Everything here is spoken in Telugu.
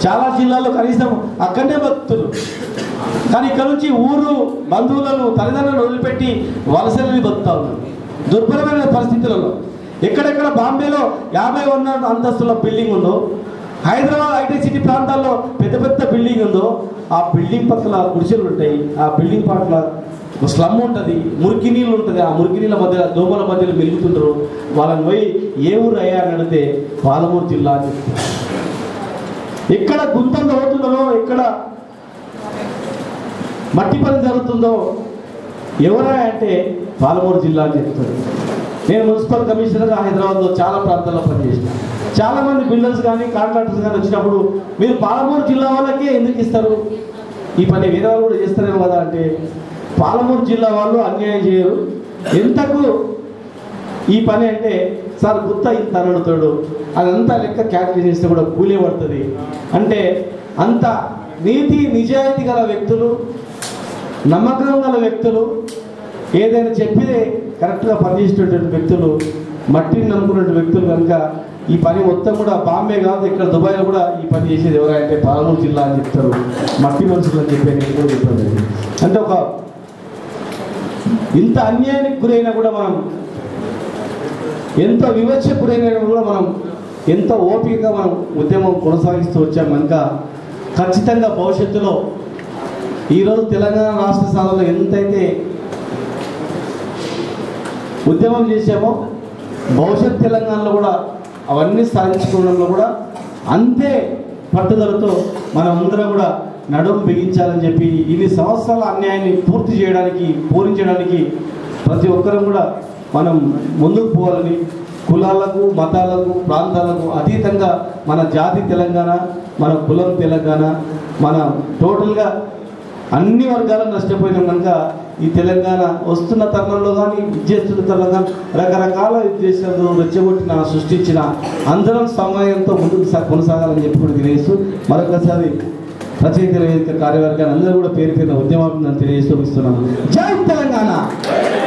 చాలా జిల్లాల్లో కనీసం అక్కడనే బతుకుతున్నారు కానీ ఇక్కడ నుంచి ఊరు బంధువులను తల్లిదండ్రులను వదిలిపెట్టి వలసలని బతుకుతా ఉన్నారు దుర్భరమైన పరిస్థితులలో ఎక్కడెక్కడ బాంబేలో యాభై ఉన్న అంతస్తుల బిల్డింగ్ ఉందో హైదరాబాద్ ఐటీ సిటీ ప్రాంతాల్లో పెద్ద పెద్ద బిల్డింగ్ ఉందో ఆ బిల్డింగ్ పక్కల గుడిసెలు ఉంటాయి ఆ బిల్డింగ్ పక్కల ఒక స్లమ్ ఉంటుంది మురికి నీళ్ళు ఉంటుంది ఆ మురికి నీళ్ళ మధ్య దోమల మధ్యలో మెలుగుతుంటారు వాళ్ళని పోయి ఏ ఊరు అయ్యా అని అడిగితే పాలమూరు జిల్లా అని చెప్తారు ఎక్కడ గుంతలు అవుతుందో ఎక్కడ మట్టి పని జరుగుతుందో ఎవరా అంటే పాలమూరు జిల్లా అని చెప్తారు నేను మున్సిపల్ కమిషనర్గా హైదరాబాద్లో చాలా ప్రాంతాల్లో పనిచేసిన చాలా మంది బిల్డర్స్ కానీ కాంట్రాక్టర్స్ కానీ వచ్చినప్పుడు మీరు పాలమూరు జిల్లా వాళ్ళకే ఎందుకు ఇస్తారు ఈ పని వేరే వాళ్ళు కూడా చేస్తారేమో కదా అంటే పాలమూరు జిల్లా వాళ్ళు అన్యాయం చేయరు ఎంతకు ఈ పని అంటే సార్ గుత్త ఇంత అని అడుగుతాడు అదంతా లెక్క క్యాల్కులేట్ చేస్తే కూడా కూలే పడుతుంది అంటే అంత నీతి నిజాయితీ గల వ్యక్తులు నమ్మకం గల వ్యక్తులు ఏదైనా చెప్పితే కరెక్ట్గా పనిచేసేటటువంటి వ్యక్తులు మట్టిని నమ్ముకున్న వ్యక్తులు కనుక ఈ పని మొత్తం కూడా బాంబే కాదు ఇక్కడ దుబాయ్లో కూడా ఈ పని చేసేది ఎవరంటే పాలమూరు జిల్లా అని చెప్తారు మట్టి మనుషులు అని చెప్పి నేను కూడా చెప్పాను అంటే ఒక ఇంత అన్యాయానికి గురైనా కూడా మనం ఎంతో వివక్ష గురైన కూడా మనం ఎంతో ఓపికగా మనం ఉద్యమం కొనసాగిస్తూ వచ్చాం కనుక ఖచ్చితంగా భవిష్యత్తులో ఈరోజు తెలంగాణ రాష్ట్ర సాధనలో ఎంతైతే ఉద్యమం చేశామో భవిష్యత్ తెలంగాణలో కూడా అవన్నీ సాధించుకోవడంలో కూడా అంతే పట్టుదలతో మనం అందరం కూడా నడుము బిగించాలని చెప్పి ఇన్ని సంవత్సరాల అన్యాయాన్ని పూర్తి చేయడానికి పూరించడానికి ప్రతి ఒక్కరం కూడా మనం ముందుకు పోవాలని కులాలకు మతాలకు ప్రాంతాలకు అతీతంగా మన జాతి తెలంగాణ మన కులం తెలంగాణ మన టోటల్గా అన్ని వర్గాలు నష్టపోయినాం కనుక ఈ తెలంగాణ వస్తున్న తరుణంలో కానీ చేస్తున్న తరుణంలో కానీ రకరకాల ఉద్దేశాలు రెచ్చగొట్టిన సృష్టించిన అందరం సమయంతో ముందుకు సా- కొనసాగాలని చెప్పి కూడా తెలియజేస్తూ మరొకసారి రచయితల వేదిక కార్యవర్గాన్ని అందరూ కూడా పేరు పేరున ఉద్యమం తెలియజేస్తూ ఇస్తున్నాను జై తెలంగాణ